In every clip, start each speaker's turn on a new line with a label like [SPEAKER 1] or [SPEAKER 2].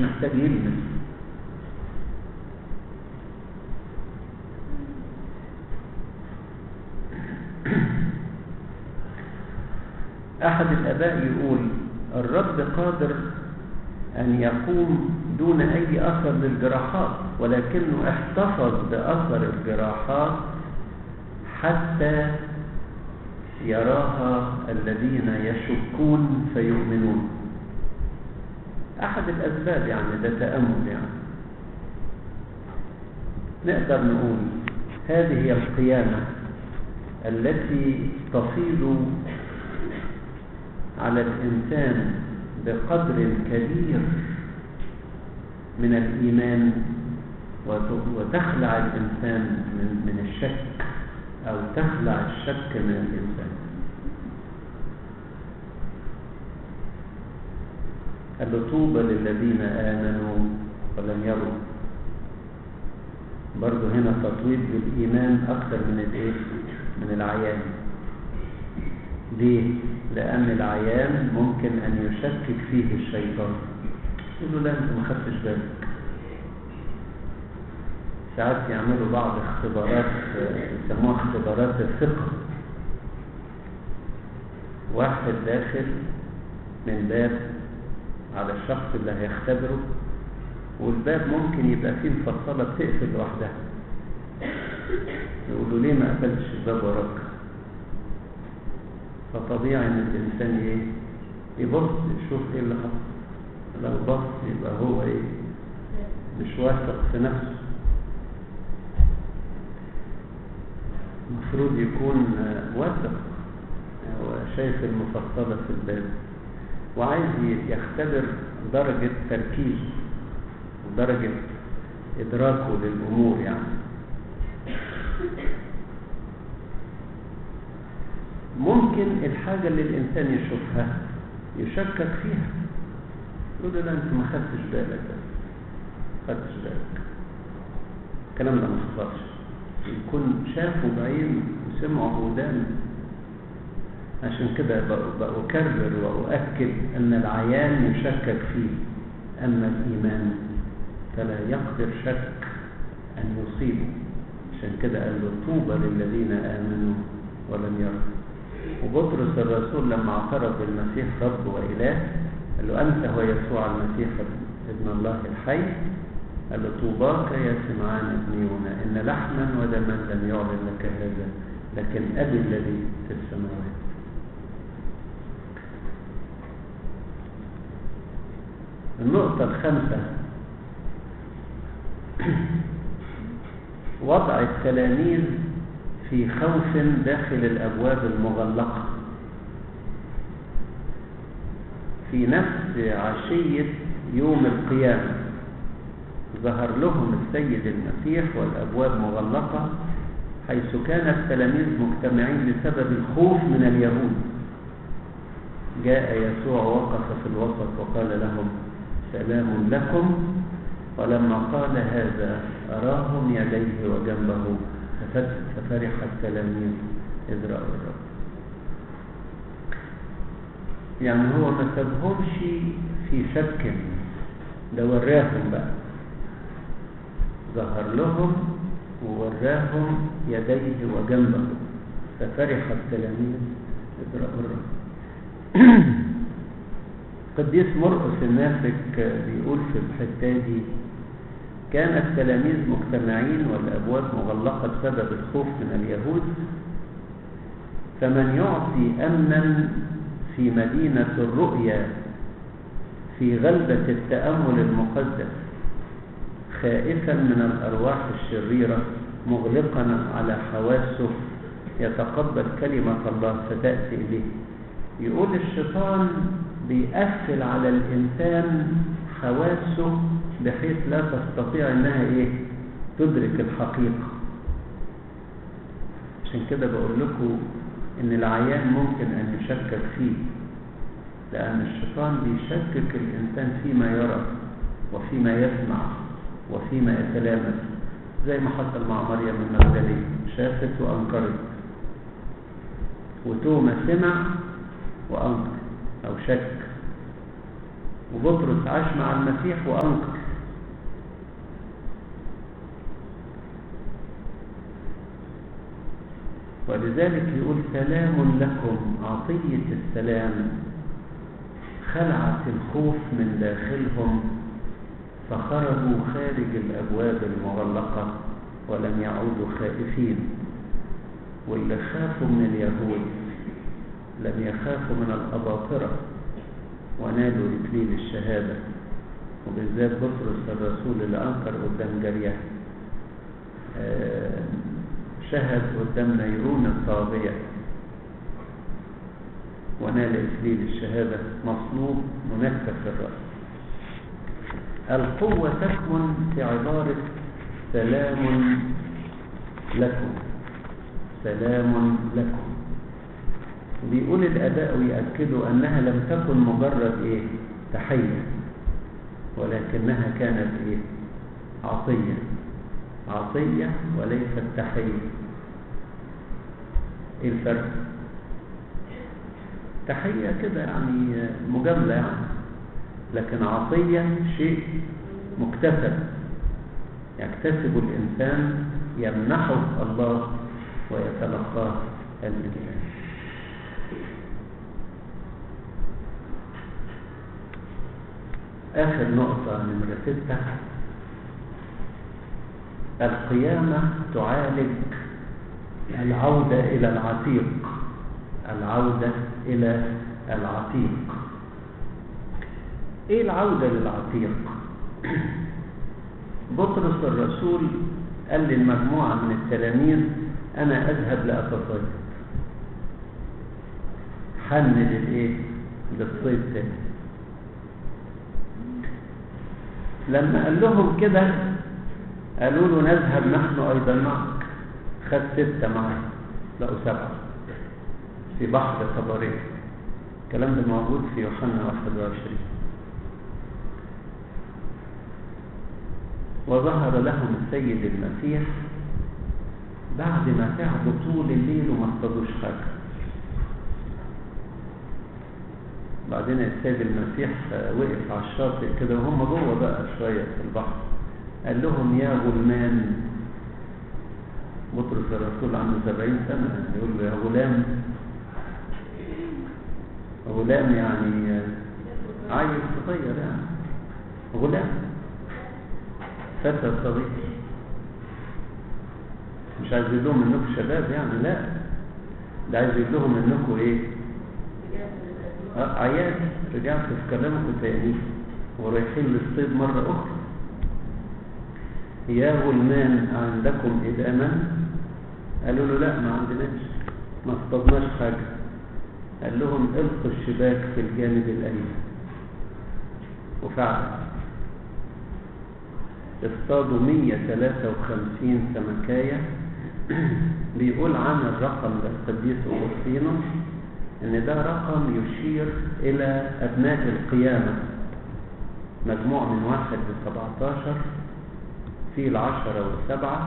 [SPEAKER 1] محتاج يلمس أحد الآباء يقول الرب قادر أن يقوم دون أي أثر للجراحات ولكنه احتفظ بأثر الجراحات حتى يراها الذين يشكون فيؤمنون أحد الأسباب يعني ده تأمل يعني نقدر نقول هذه هي القيامة التي تفيض على الإنسان بقدر كبير من الإيمان وتخلع الإنسان من, من الشك أو تخلع الشك من الإنسان قال له طوبى للذين آمنوا ولم يروا برضه هنا تطويل بالإيمان أكثر من الإيه؟ من العيان ليه؟ لأن العيان ممكن أن يشكك فيه الشيطان يقول له لا أنت ما خدتش بالك ساعات يعملوا بعض اختبارات يسموها اختبارات الثقة واحد داخل من باب على الشخص اللي هيختبره والباب ممكن يبقى فيه مفصلة بتقفل لوحدها يقولوا ليه ما قفلتش الباب وراك فطبيعي ان الانسان ايه يبص يشوف ايه اللي حصل لو بص يبقى هو ايه مش واثق في نفسه المفروض يكون واثق هو شايف المفصلة في الباب وعايز يختبر درجة تركيز ودرجة إدراكه للأمور يعني ممكن الحاجة اللي الإنسان يشوفها يشكك فيها يقول له لا أنت ما خدتش بالك خدتش بالك الكلام ده ما حصلش يكون شافه بعين وسمعه بودان عشان كده بأكرر وأؤكد أن العيان يشكك فيه أما الإيمان فلا يقدر شك أن يصيبه عشان كده قال له طوبى للذين آمنوا ولم يروا وبطرس الرسول لما اعترف بالمسيح رب وإله قال له أنت هو يسوع المسيح ابن الله الحي قال له طوباك يا سمعان ابن يونا إن لحما ودما لم يعلن لك هذا لكن أبي الذي في السماوات النقطة الخامسة وضع التلاميذ في خوف داخل الأبواب المغلقة في نفس عشية يوم القيامة ظهر لهم السيد المسيح والأبواب مغلقة حيث كان التلاميذ مجتمعين بسبب الخوف من اليهود جاء يسوع وقف في الوسط وقال لهم سلام لكم ولما قال هذا أراهم يديه وجنبه ففرح التلاميذ إذ رأوا الرب يعني هو ما سابهمش في شك ده وراهم بقى ظهر لهم ووراهم يديه وجنبه ففرح التلاميذ إذ رأوا الرب قديس مرقس الناسك بيقول في الحتة دي كان التلاميذ مجتمعين والأبواب مغلقة بسبب الخوف من اليهود فمن يعطي أمنا في مدينة الرؤيا في غلبة التأمل المقدس خائفا من الأرواح الشريرة مغلقا على حواسه يتقبل كلمة الله فتأتي إليه يقول الشيطان بيقفل على الإنسان حواسه بحيث لا تستطيع انها ايه تدرك الحقيقة عشان كده بقول لكم ان العيان ممكن ان يشكك فيه لان الشيطان بيشكك الانسان فيما يرى وفيما يسمع وفيما يتلامس زي ما حصل مع مريم المغدلية شافت وانكرت وتوما سمع وانكر او شك وبطرس عاش مع المسيح وأنكر ولذلك يقول سلام لكم عطية السلام خلعت الخوف من داخلهم فخرجوا خارج الأبواب المغلقة ولم يعودوا خائفين واللي خافوا من اليهود لم يخافوا من الأباطرة ونالوا إكليل الشهادة وبالذات بطرس الرسول اللي أنكر قدام جريه شهد قدام نيرون الطاغية ونال إكليل الشهادة مصلوب منكف الرأس القوة تكمن في عبارة سلام لكم سلام لكم بيقول الأداء ويأكدوا أنها لم تكن مجرد إيه تحية ولكنها كانت إيه عطية عطية وليست تحية إيه الفرق تحية كده يعني مجاملة يعني لكن عطية شيء مكتسب يكتسب الإنسان يمنحه الله ويتلقاه الإنسان آخر نقطة نمرة ستة القيامة تعالج العودة إلى العتيق العودة إلى العتيق إيه العودة للعتيق بطرس الرسول قال للمجموعة من التلاميذ أنا أذهب لأتصيد حن للإيه للصيد تاني لما قال لهم كده قالوا له نذهب نحن أيضا معك خد ستة معه لقوا سبعة في بحر طبرية الكلام ده موجود في يوحنا 21 وظهر لهم السيد المسيح بعد ما تعبوا طول الليل وما اصطادوش حاجة بعدين السيد المسيح وقف على الشاطئ كده وهم جوه بقى شوية في البحر قال لهم يا غلمان بطرس الرسول عنده سبعين سنة يقول له يا غلام غلام يعني عيل صغير يعني غلام فتى صغير مش عايز يقول لهم انكم شباب يعني لا ده عايز يقول لهم انكم ايه آه عيال رجعت في كلامكم تاني ورايحين للصيد مرة أخرى يا غلمان عندكم إداما قالوا له لا ما عندناش ما اصطدناش حاجة قال لهم القوا الشباك في الجانب الأيمن وفعلا اصطادوا 153 سمكاية بيقول عن الرقم ده القديس أغسطينوس ان ده رقم يشير الى ابناء القيامة مجموع من واحد لسبعتاشر في العشرة والسبعة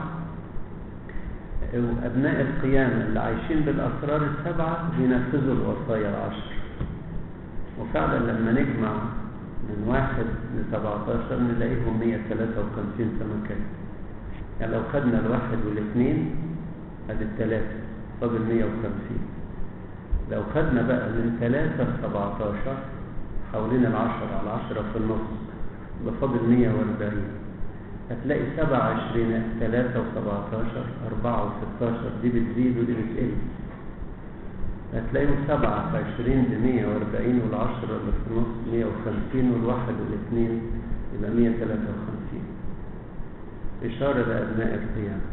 [SPEAKER 1] وابناء القيامة اللي عايشين بالاسرار السبعة بينفذوا الوصايا العشر وفعلا لما نجمع من واحد لسبعتاشر نلاقيهم مية تلاتة وخمسين سمكة يعني لو خدنا الواحد والاثنين ادي التلاتة فاضل مية وخمسين لو خدنا بقى من 3 ل 17 حوالين العشرة على العشرة في النص بفضل 140 هتلاقي 27 3 و17 4 و16 دي بتزيد ودي بتقل هتلاقيهم 7 في 20 ب 140 والعشرة اللي في النص 150 والواحد والاثنين يبقى 153 إشارة لأبناء القيامة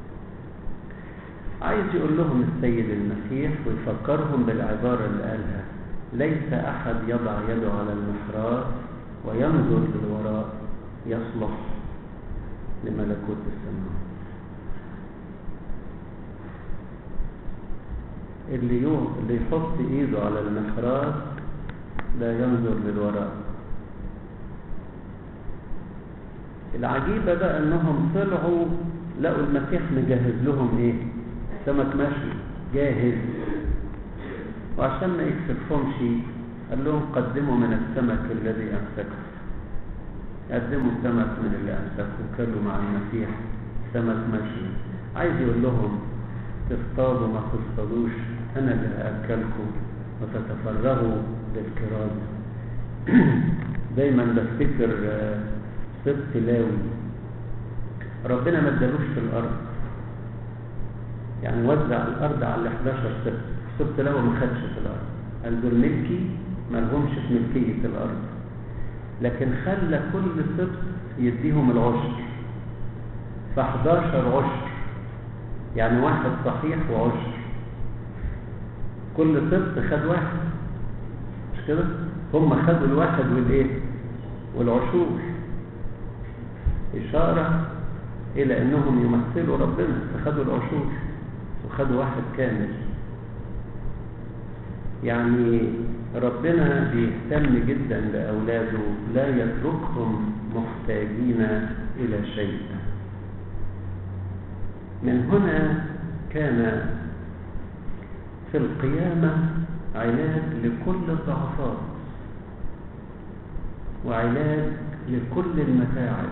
[SPEAKER 1] عايز يقول لهم السيد المسيح ويفكرهم بالعبارة اللي قالها ليس أحد يضع يده على المحراث وينظر للوراء يصلح لملكوت السماء اللي يوم اللي يحط ايده على المحراث لا ينظر للوراء العجيبة بقى انهم طلعوا لقوا المسيح مجهز لهم ايه سمك مشوي جاهز وعشان ما يكسفهمش قال لهم قدموا من السمك الذي أمسكه قدموا سمك من اللي أمسكه كلوا مع المسيح سمك مشي عايز يقول لهم تصطادوا ما تصطادوش أنا اللي هأكلكم وتتفرغوا للكرام دايما بفتكر سبت لاوي ربنا ما ادالوش في الأرض يعني وزع الأرض على ال 11 سبت سبت لاوي ما خدش في الأرض قال دول ملكي ما لهمش في ملكية الأرض لكن خلى كل سبت يديهم العشر ف 11 عشر يعني واحد صحيح وعشر كل سبت خد واحد مش كده هم خدوا الواحد والايه والعشور إشارة إلى أنهم يمثلوا ربنا فخدوا العشور وخدوا واحد كامل يعني ربنا بيهتم جدا بأولاده لا يتركهم محتاجين إلى شيء من هنا كان في القيامة علاج لكل الضعفات وعلاج لكل المتاعب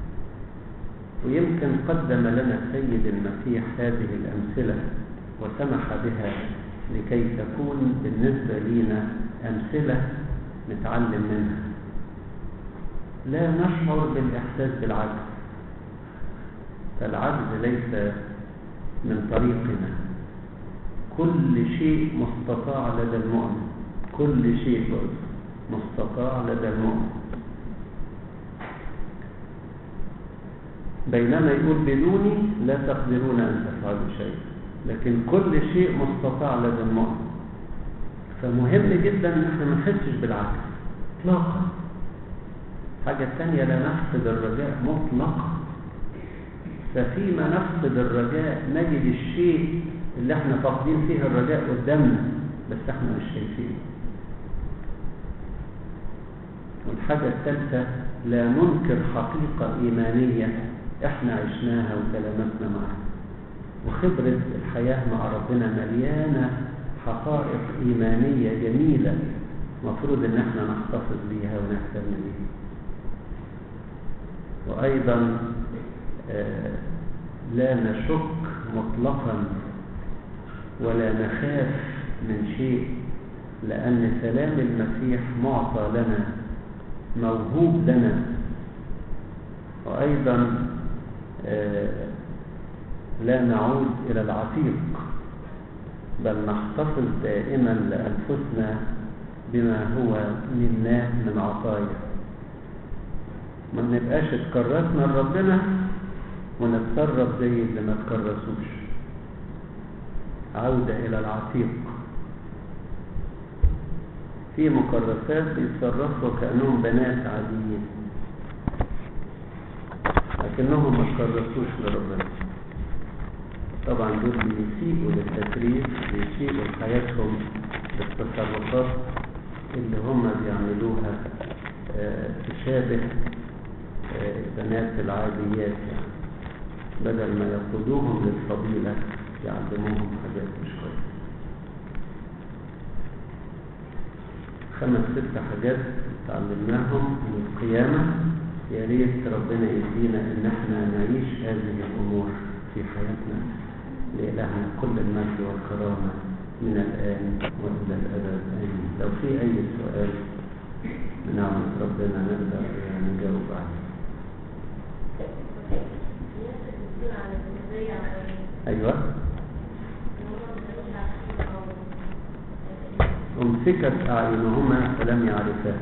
[SPEAKER 1] ويمكن قدم لنا السيد المسيح هذه الأمثلة وسمح بها لكي تكون بالنسبة لنا أمثلة نتعلم منها لا نشعر بالإحساس بالعجز فالعجز ليس من طريقنا كل شيء مستطاع لدى المؤمن كل شيء مستطاع لدى المؤمن بينما يقول بدوني لا تقدرون أن تفعلوا شيء لكن كل شيء مستطاع لدى المؤمن فمهم جدا ان احنا ما نحسش بالعجز اطلاقا حاجة تانية لا نفقد الرجاء مطلقا ففيما نفقد الرجاء نجد الشيء اللي احنا فاقدين فيه الرجاء قدامنا بس احنا مش شايفينه والحاجة الثالثة لا ننكر حقيقة إيمانية احنا عشناها وتلامسنا معها وخبرة الحياة مع ربنا مليانة حقائق إيمانية جميلة مفروض ان احنا نحتفظ بيها ونهتم بيها وأيضا آه لا نشك مطلقا ولا نخاف من شيء لأن سلام المسيح معطى لنا موهوب لنا وأيضا آه لا نعود إلى العتيق بل نحتفظ دائما لأنفسنا بما هو منا من عطايا ما نبقاش اتكرسنا لربنا ونتصرف زي اللي ما تكرسوش عودة إلى العتيق في مكرسات بيتصرفوا كأنهم بنات عاديين لكنهم ما تكرسوش لربنا طبعا دول بيسيئوا للتكريس بيسيئوا لحياتهم بالتصرفات اللي هم بيعملوها آه تشابه آه البنات العاديات يعني بدل ما يقودوهم للفضيلة يعلموهم حاجات مش كويسة خمس ست حاجات تعلمناهم من القيامة يا ريت ربنا يدينا ان احنا نعيش هذه الامور في حياتنا لإلهنا كل المجد والكرامة من الآن وإلى الأبد آمين لو في أي سؤال بنعمة ربنا نقدر نجاوب عليه أيوة أمسكت أعينهما فلم يعرفا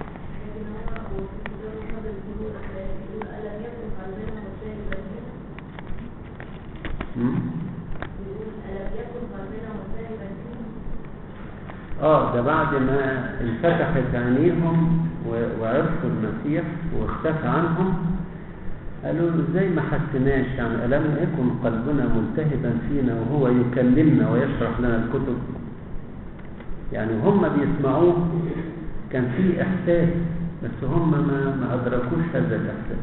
[SPEAKER 1] اه ده بعد ما انفتحت عينيهم وعرفوا المسيح واختفى عنهم قالوا له ازاي ما حسناش يعني ألم يكن قلبنا ملتهبا فينا وهو يكلمنا ويشرح لنا الكتب يعني هم بيسمعوه كان في إحساس بس هم ما, ما أدركوش هذا الإحساس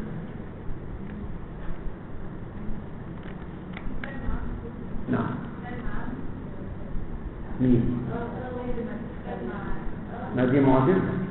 [SPEAKER 1] نعم مين ما دي معجزة